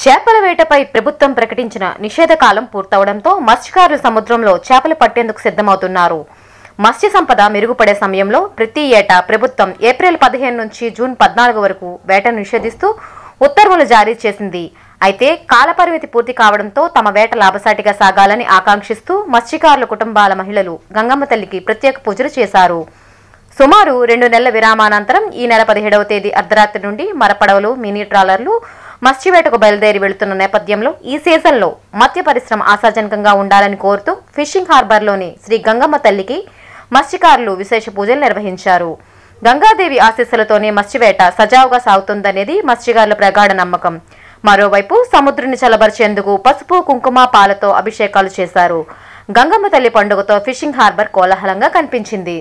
చేపల వేటపై ప్రభుత్వం ప్రకటించిన నిషేధకాలం పూర్తవడంతో మత్స్యకారులు సముద్రంలో చేపలు పట్టేందుకు సిద్ధమవుతున్నారు మత్స్య సంపద మెరుగుపడే సమయంలో ప్రతి ఏటా ప్రభుత్వం ఏప్రిల్ పదిహేను నుంచి జూన్ పద్నాలుగు వరకు వేటను నిషేధిస్తూ ఉత్తర్వులు జారీ చేసింది అయితే కాలపరిమితి పూర్తి కావడంతో తమ వేట లాభసాటిగా సాగాలని ఆకాంక్షిస్తూ మత్స్యకారుల కుటుంబాల మహిళలు గంగమ్మ తల్లికి ప్రత్యేక పూజలు చేశారు సుమారు రెండు నెలల విరామానంతరం ఈ నెల పదిహేడవ తేదీ అర్ధరాత్రి నుండి మరపడవలు మినీ ట్రాలర్లు మత్స్యవేటకు బయలుదేరి వెళుతున్న నేపథ్యంలో ఈ సీజన్లో మత్స్య పరిశ్రమ ఆశాజనకంగా ఉండాలని కోరుతూ ఫిషింగ్ హార్బర్లోని శ్రీ గంగమ్మ తల్లికి మత్స్యకారులు విశేష పూజలు నిర్వహించారు గంగాదేవి ఆశీస్సులతోనే మత్స్యవేట సజావుగా సాగుతుందనేది మత్స్యకారుల ప్రగాఢ నమ్మకం మరోవైపు సముద్రుని చలబరిచేందుకు పసుపు కుంకుమ పాలతో అభిషేకాలు చేశారు గంగమ్మ తల్లి పండుగతో ఫిషింగ్ హార్బర్ కోలాహలంగా కనిపించింది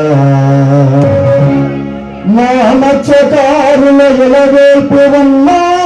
మా మత్స్యకారుల ఎలవేల్పు ఉన్నా